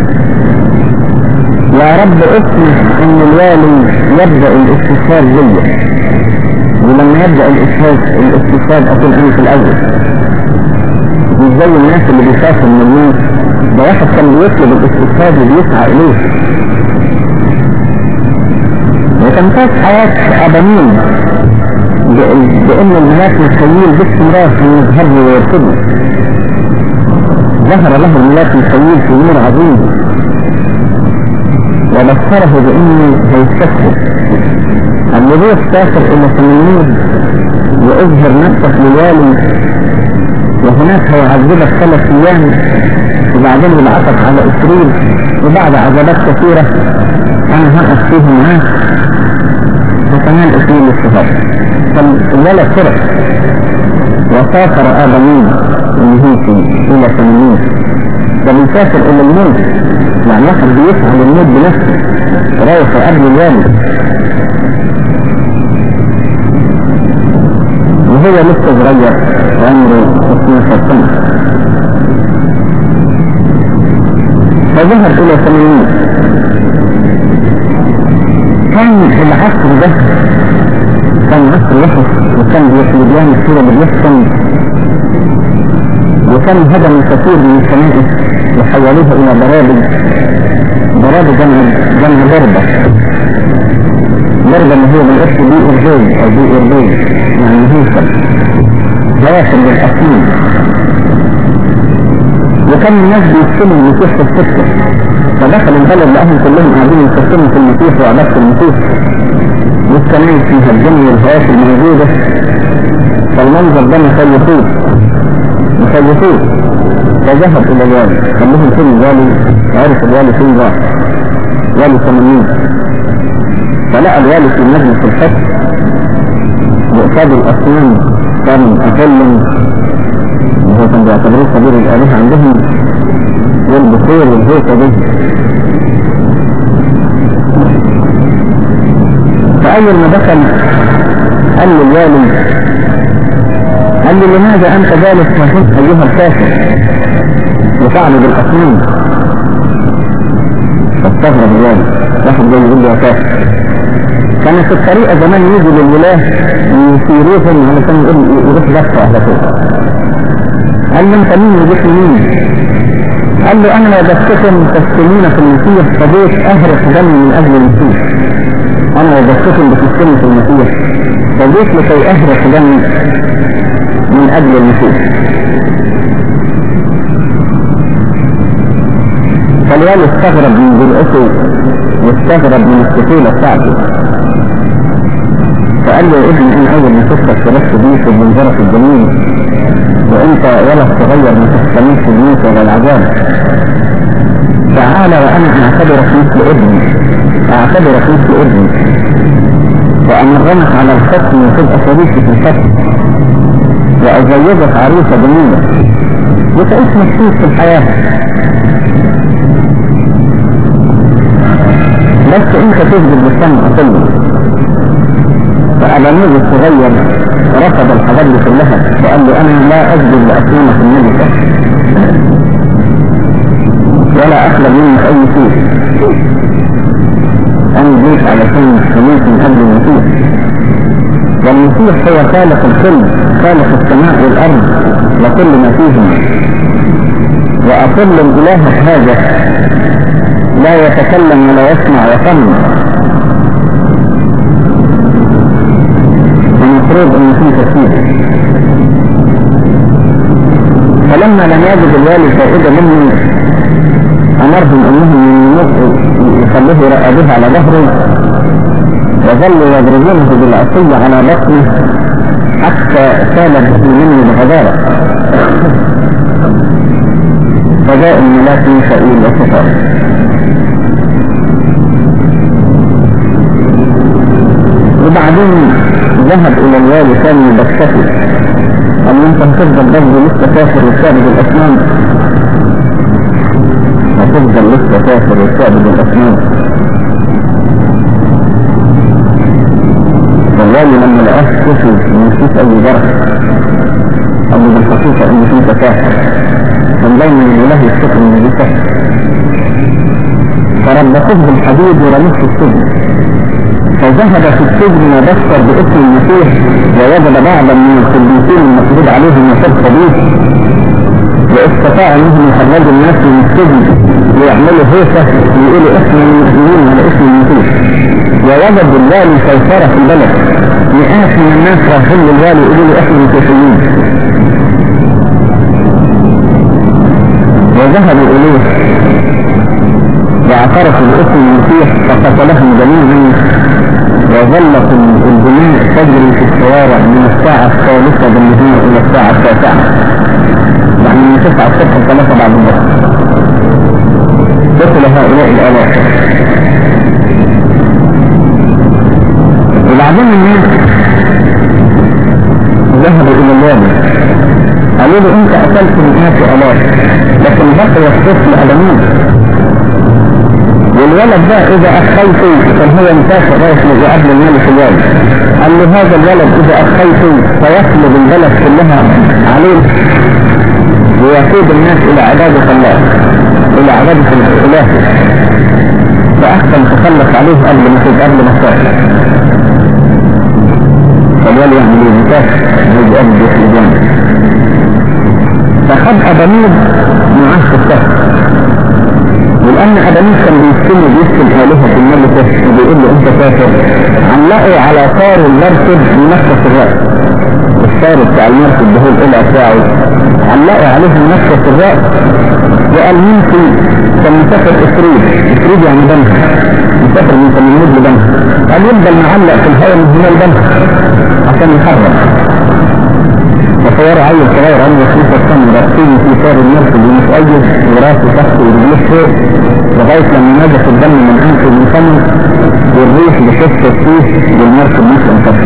يا رب اسمح ان الوالي يبدأ الاستشهاد ليا ولما يبدأ الاستشهاد الاستشهاد اكون انا في الاول مش زي الناس اللي بيخافوا من الموت ده واحد كان بيطلب الاستشهاد وبيسعى اليه وتمتاز حياة ابانين بان الملاك مخيل باستمرار في يظهر ويرتبه ظهر له الملاك مخيل في نور عظيم وبشره بانه هيستشهد الوضوح سافر الى سمنود واظهر نفسك للوالي وهناك هيعذبك ثلاث ايام وبعدين يبعثك على اسريل وبعد عذابات كثيرة انا هقف فيه معاك وكمان اسريل الشهر فالولد فرق وسافر ادمين ونهيتي الى ثمانين ده بيسافر الى الموت يعني واحد بيسعى للموت بنفسه رايح قبل الوالد وهو لسه صغير عمره 12 سنة فذهب إلى 80 كان العصر ده كان عصر وحش وكان بيحمديان السورة باليحسن وكان هدم كثير من الكنائس وحولوها إلى برابل برابل جمع جمع ضربة ضربة اللي هو بالاسم بي ارجوي او بي ارجوي يعني هيكل هواكل للأصيل وكان الناس بيسكنوا المسيح في السكة فدخل البلد لقاهم كلهم قاعدين يسكنوا في المسيح وعبادة المسيح والكنائس فيها الدنيا والهواكل موجودة فالمنظر ده مخيفوه مخيفوه فذهب إلى الوالي قال لهم فين الوالي عرف الوالي فين راح والي 80 فلقى الوالي في مجلس الحكم وقصاد الأصنام كان أقل وهو كان بيعتبروه كبير الآلهة عندهم والبخور والهيصة دي فأول ما دخل قال لي الوالي قال لي لماذا أنت جالس هنا أيها الكافر وتعبد الأصنام فاستغرب الوالي واحد جاي يقول لي يا كافر كان في الطريقة زمان يجي للولاة يسيروهم علشان يقول يروح لفة على طول قال له انت مين وجيت منين؟ قال له انا وجدتكم تسكنون في المسيح فجيت اهرق دمي من اجل المسيح انا وجدتكم بتسكنوا في المسيح فجيت لكي اهرق دمي من اجل المسيح فالوالي استغرب من جرأته واستغرب من السهولة بتاعته فقال له يا ابني انا اول ما شفتك شرفت بيك وبمنظرك الجميل وانت ولا صغير ما تستميت في الموت ولا العذاب تعال وانا اعتبرك مثل ابني اعتبرك مثل ابني وامرنك على الختم وتبقى شريكي في الختم وازوجك عروسة جميلة وتعيش مبسوط في الحياة بس انت تسجد بالسمع كله فأبانوز الصغير رفض الحاجات دي كلها وقال له انا لا اسجد لاصنامك النجسة ولا اطلب منك اي شيء انا جيت علشان حميت من قبل المسيح والمسيح هو خالق الكل خالق السماء والارض وكل ما فيهما واقل الاله هذا لا يتكلم ولا يسمع ويفهم المفروض ان في تفسير فلما لم يجد الوالي فائدة مني امرهم انهم يخلوه يرقبوه على ظهره وظلوا يضربونه بالعصية على بطنه حتى سالت مني بغدارة فجاء الملاك ميكائيل وكفر وبعدين ذهب الى الوالي ثاني بكتفي قال له انت هتفضل برضه لسه كافر وتعبد الاصنام هتفضل لسه كافر وتعبد الاصنام والوالي لما لقاه كفر ونسيت اي جرح قال له بالحقيقة ان فيك كافر كان دايما الاله يفتكر ان دي كافر فربطوه بالحديد ورموه في السجن فذهب في السجن وبشر باسم المسيح ووجد بعضا من القديسين المفروض عليهم يحب به واستطاع انهم يخرجوا الناس من السجن ويعملوا هيصة ويقولوا احنا المسلمين على اسم المسيح ووجد الوالي سيطرة في البلد مئات من الناس رايحين للوالي يقولوا له احنا مسيحيين وذهبوا اليه واعترفوا باسم المسيح فقتلهم جميعا وظلت الدماء تجري في الشوارع من الساعة الثالثة بالنهار إلى الساعة التاسعة يعني من تسعة الصبح ثلاثة بعد الظهر قتل هؤلاء الآلاف وبعدين الناس ذهبوا إلى الوالي قالوا له أنت قتلت مئات آلاف لكن بقي الطفل ألمين والولد ده اذا اخيته كان هو مسافر رايح لقبل الملك الوالي قال له هذا الولد اذا اخيته فيطلب البلد كلها عليه ويقود الناس الى عبادة الله الى عبادة الاله فاحسن تخلص عليه قبل ما تبقى قبل ما تسافر فالوالي يعمل ايه مسافر يجي قبل في الجنة فخد ابانيب معاه في السفر ولأن أدميس كان بيستلم بيستلم آلهة الملكة وبيقول له أنت كافر علقوا على طار المركب بنفس الرأس الطار بتاع المركب ده هو القلع بتاعه علقوا عليه بنفس الرأس وقال مين في كان مسافر إفريد إفريد يعني بنها مسافر من تمنيد لبنها قال يفضل معلق في الهواء من هنا لبنها عشان يحرم تصور عيل صغير عنده خمسة سنة راسين في صار المركب ومتأيد وراسه تحت ورجليه فوق لغاية لما نزف الدم من أنفه من فمه والريح بشفة فيه والمركب مش انتفع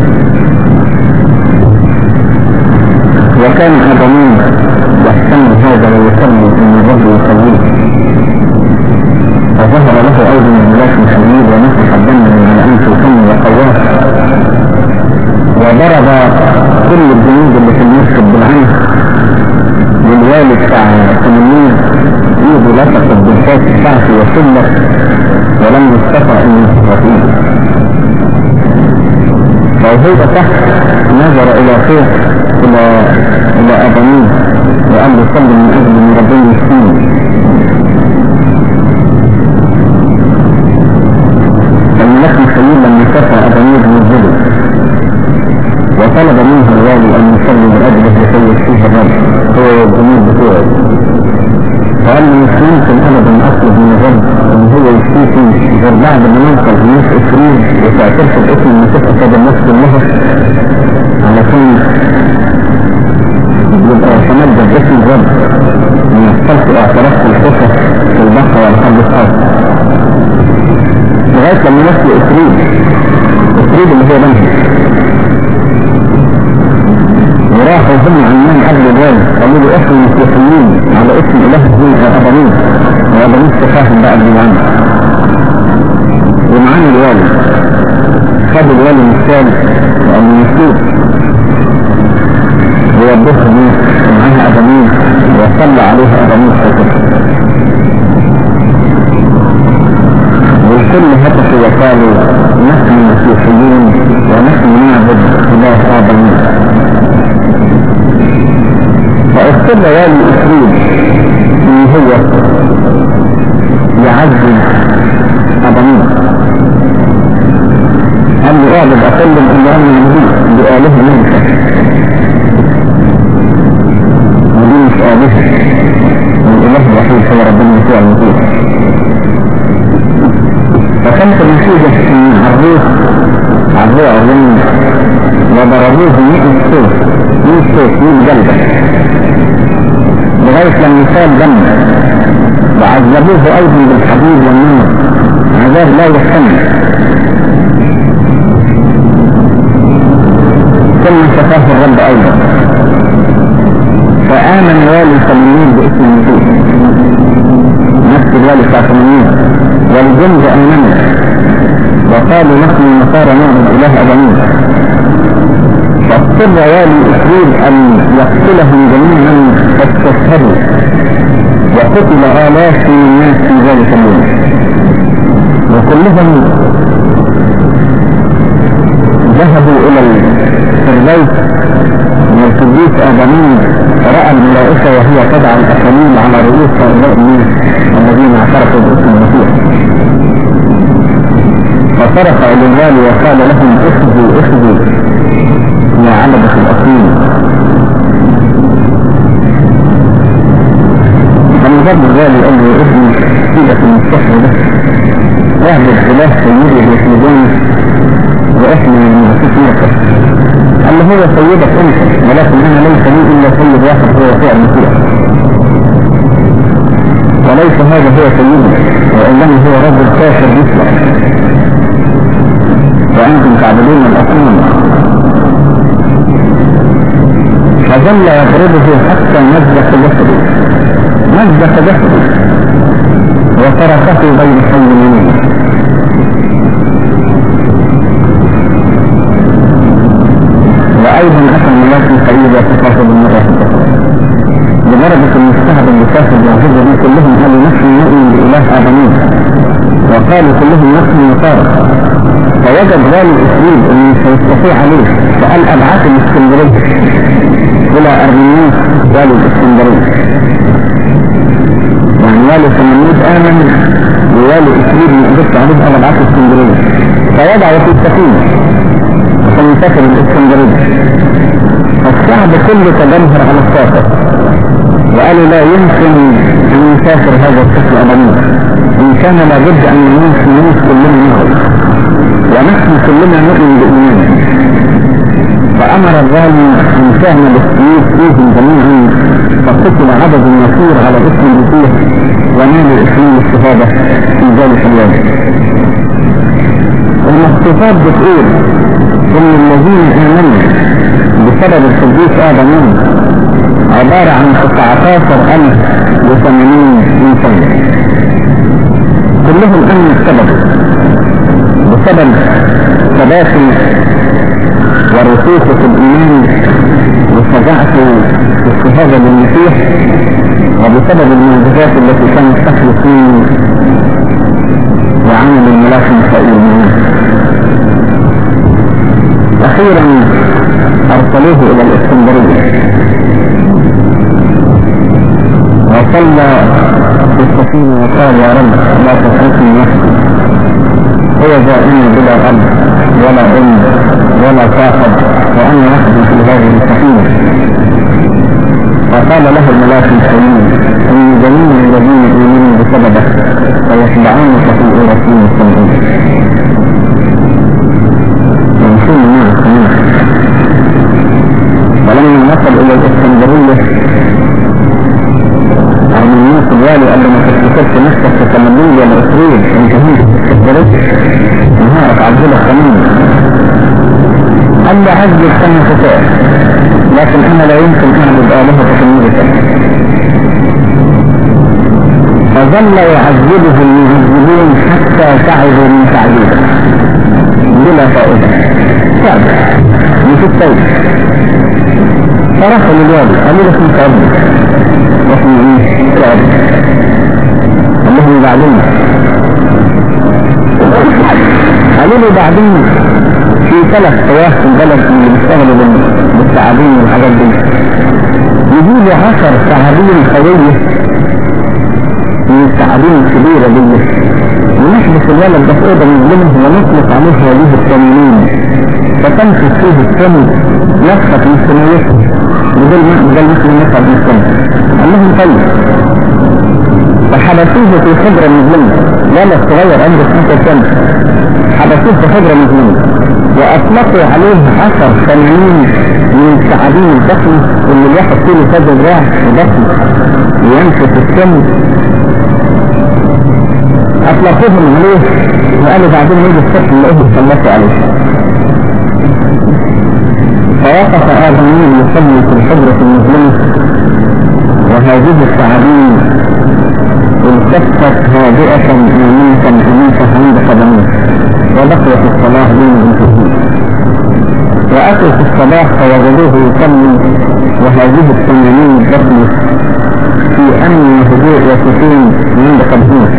وكان أدمين يحتمل هذا العبادة ويصلي ان الرب يصليه فظهر له ايضا الملاك الحديد ومسح الدم من على انف الفم وقواه وضرب كل الجنود اللي في المسجد بالعنف للوالد بتاع ثمانين ايده لصقت بالفاس بتاعته وسلت ولم يستطع ان يستطيع فوهو تحت نظر الى فوق الى الى ادمين وقال له صلي من اجل ان ربنا يسكيني الملك مخيل لما كفى ادمين نزله وطلب منه الوالي ان يصلي من اجله لكي يكفيه الرب هو الجميل بتوعه فقال له مش ممكن ابدا اطلب من الرب ان هو يكفيكي غير بعد ما نوصل لناس افريد وتعترف باسم المسيح قصاد الناس كلها علشان يبقى يتمجد اسم الرب ما يحصلش اعتراف في الكفر في البحر ولا حد الارض لغايه لما نسل افريد افريد اللي هو بنها وراحوا هم عنهم قبل ذلك قالوا له احنا مسيحيين على اسم اله الدين ابانيس وابانيس تفاهم بقى بالعنف ومعانا الوالي خد الوالي مثال وقال يسوع ويوضحه ناس ومعاها ابانيس وصلى عليها ابانيس فكرة والكل هتفوا وقالوا نحن مسيحيين ونحن نعبد اله ابانيس فاضطر والي اسرائيل ان هو يعزز ابانيس قال له اعبد اقل ان انا نبي باله ملكة ودي مش آلهة الاله الوحيد هو ربنا يسوع المسيح فكانت النتيجة ان عروه عروه عظيم وضربوه مئة صوت مئة صوت مئة جلدة لغاية لما يصاب دم وعذبوه ايضا بالحديد والنار عذاب لا يحتمل ثم شفاه الرب ايضا فامن والي ثمانين باسم المسيح نفس الوالي بتاع ثمانين والجند امنوا وقالوا نحن النصارى نعبد اله ابانيس فاضطر والي اسرائيل ان يقتلهم جميعا فاستشهدوا وقتل آلاف من الناس في ذلك اليوم وكلهم ذهبوا إلى الفردوس والقديس آدمين رأى الملائكة وهي تدعى الأكاليل على رؤوس هؤلاء الناس الذين اعترفوا باسم المسيح فصرف إلى الوالي وقال لهم اخذوا اخذوا يا عبدة الأصيل فمجرد الوالي قال له ابني سيبك من السحر ده اعبد إله سيدي بيحمدوني واحنا من نسيت موقف قال له هو سيدك انت ولكن انا ليس لي الا سيد واحد هو يسوع المسيح وليس هذا هو سيدنا وانما هو رجل كافر مثلك وانتم تعبدون الاصنام فظل يضربه حتى مزق جسده مزق جسده وتركه بين حي وايضا اتى الملاك الخليل يتخاف بالمرة لدرجة المستهد اللي كافر الجاهزة دي كلهم قالوا نحن نؤمن بإله آدمين وقالوا كلهم نحن نصارى فوجد والي اسرائيل انه سيستطيع عليه فقال ابعث الاسكندرية الى ارمينيس والي الاسكندرية يعني والي ثمانية امن ووالي اسرائيل ما قدرت عليه انا ابعث الاسكندرية فوضعوا في السفينة عشان يسافر الاسكندرية الشعب كله تجمهر على السافر وقالوا لا يمكن ان يسافر هذا الطفل ابدا ان كان لابد ان نموت نموت كلنا معه ونحن كلنا نؤمن بإيمانه فأمر الظالم أن تعمل السيوف فيهم جميعا فقتل عدد يسير على اسم المسيح ونال إسلام الشهادة في ذلك اليوم المخطوطات بتقول إن الذين آمنوا بسبب القديس آدمين عبارة عن 19080 إنسان كلهم أمن السبب بسبب ثباتي ورسوخ في الإيمان وشجاعة في الشهادة بالمسيح وبسبب المعجزات التي كانت تحدث فيه وعمل الملاك ميخائيل أخيرا أرسلوه إلى الإسكندرية وصلى في السفينة وقال يا رب لا تتركني نفسي هو جائني بلا أب ولا أم ولا صاحب وأنا وحدي في هذه السفينة فقال له الملاك الكريم ان جميع الذين يؤمنون بسببه فيتبعونك في اوراسين السمعين يمشون معه سماح ولما وصل الى الاسكندريه ارمينيوس الوالي قال له ما تفتكرش نفسك في تمليل ولا اسرائيل انت هنا في الاسكندريه نهارك عزيزة خمين قال له عزل خمس فتاة لكن انا لا يمكن ان اعبد الهة تلميذة فظل يعذبه المعذبين حتى تعبوا من تعذيبه بلا فائدة تعب مش التوبة فرحوا للوالد قالوا له اسمك عبد اسمه ايه؟ تعب قال لهم بعدين قالوا له بعدين في ثلاث طواف في البلد اللي بيشتغلوا بالتعابين والحاجات دي يجيبوا عشر تعابين قوية من التعابين الكبيرة دي ونحبس الولد ده في اوضه نظلمه ونطلق عليه هذه التنين فتنفذ فيه السم نفخة من سميته بدل ما بدل مثل نفخة من السم قال لهم طيب فحبسوه في خبرة مظلمة ولد صغير عنده 12 سنة حبسوه في خبرة مظلمة واطلقوا عليه عشر ثمانين من الثعابين الضخمة اللي الواحد فيه كذا ذراع ضخم وينفس السم اطلقوهم عليه وقالوا بعدين يجي الصبح نلاقيه يسلطوا عليه فوقف آدمين يصلي في الحجرة المظلمة وهذه الثعابين التفت هادئة آمنة أنيسة عند قدميه وبقيت الصلاة بين الانفسين وأتوا في الصباح فوجدوه يصلي وهذه الثمانين الضخمة في أمن وهدوء وسكون عند قدميه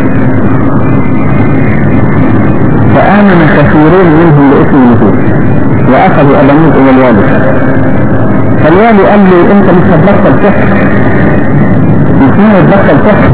فآمن كثيرون منهم باسم المسيح وأخذوا أبنوه إلى الوالد فالوالي قال له أنت مش هتبطل سحر مش هتبطل سحر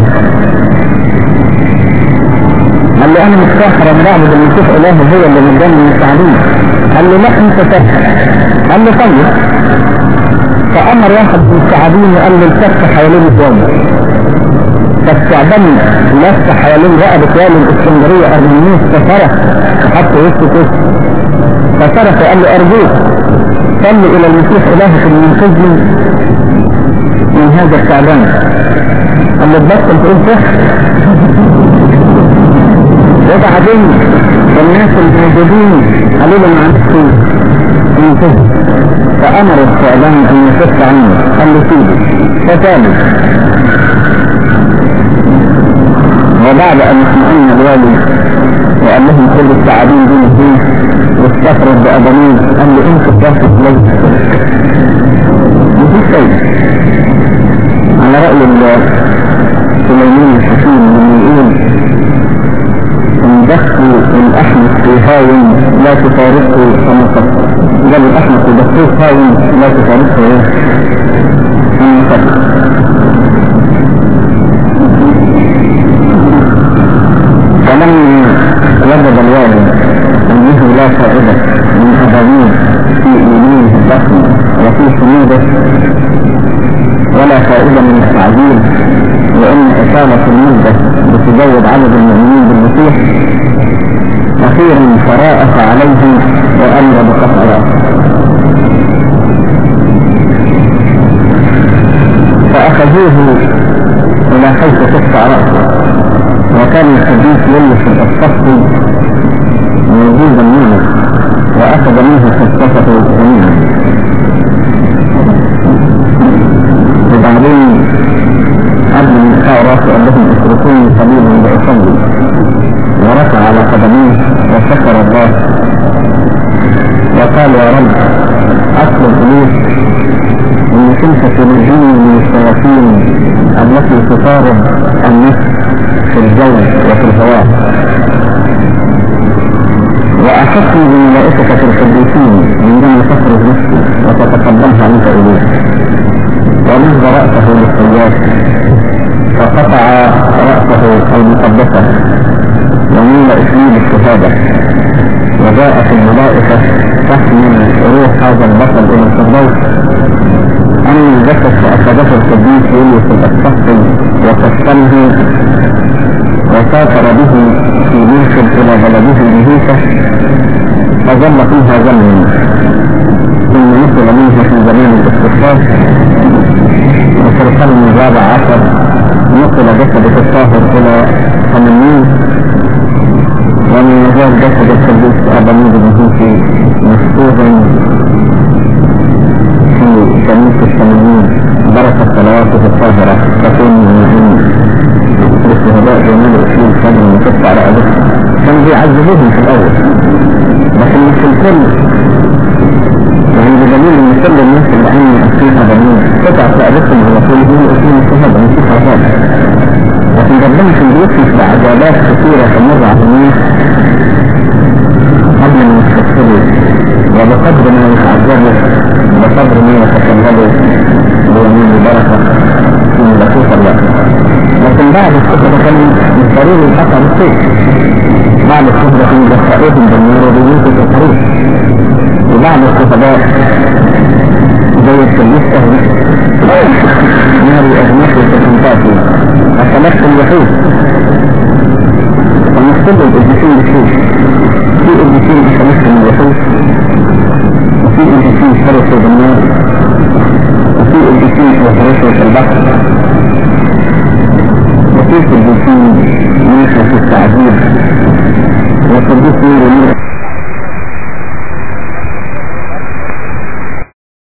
قال له انا مش ساحر انا بعبد المسيح اله هو اللي مداني من التعليم قال له لا انت ساحر قال له طيب فامر واحد من الثعابين وقال له التف حوالين الوالي فالثعبان لف حوالين رقبة والي الاسكندرية ارمينيس فصرخ وحط وسط كيس فصرخ وقال له ارجوك صلي الى المسيح الهك اللي ينقذني من هذا الثعبان قال له تبطل تقول سحر وبعدين الناس الموجودين قالوا له معلش انتهى فامر الثعبان ان يكف عنه قال له سيدي فتابوا وبعد ان اطمئن الوالي وقال لهم كل الثعابين دي الدين واستفرد بأبنين قال له انت تاخد ليس مفيش شيء على رأي سليمان الحكيم لما يقول ان دخل الاحمق في هاون لا تفارقه النصر قال الاحمق دخلوه هاون لا تفارقه ايه النصر فلما وجد الوالد انه لا فائدة من ابويه في ايمانه الضخم وفي حموده ولا فائدة من التعذيب وان اطالة المدة بتزود عدد المؤمنين بالمسيح اخيرا فرائف عليهم وامر بقطع راسه فاخذوه الى حيث تقطع راسه وكان الحديث يلف الصف موجودا معه واخذ منه خطته جميعا فتنجيني من الشياطين التي تطارد النفس في الجو وفي الهواء وأحسني بملائكة القديسين عندما تخرج نفسي وتتقبلها أنت إليه ومهد رأسه للسياف فقطع رأسه المقدسة وميل إسلام الشهادة وجاءت الملائكة تحمل روح هذا البطل إلى الفردوس أما الجسد فأخذته القديس يوليوس الأسفل وكفنه وسافر به في ملك إلى بلده بهيكة فظل فيها زمن ثم نزل منها في زمان الاستخفاف وفي القرن الرابع عشر نقل جسد الطاهر إلى ثمانين ومن يزال جسد القديس أبني بن مفتوحا في كنيسة الثمانين بركة صلواته الطاهرة تكون من الشهداء جمال الأسلوب كانوا ينفق على أبوه كانوا بيعذبوهم في الأول لكن مش الكل يعني بدليل ان كل الناس اللي عين فيها بنين قطع سألتهم الرسول هو اسم الشهادة مش عذاب لكن ربنا كان بيكشف بعذابات كثيرة تمر على الناس قبل ما يستقبلوا وبقدر ما يتعذبوا بقدر ما يتكلموا بيمين البركة في ملكوت الله لكن بعد الصحبة كان من ضروري الحق عن السيف بعد الصحبة كان يدفعوهم بالنار وبيوت في الطريق وبعد الصحبات زي الكنيسة نار أغنية الكنتاتي أخلت الوحيد ونكتب الإجسين بشيء في إجسين أخلت الوحيد وفي إجسين حرسوا بالنار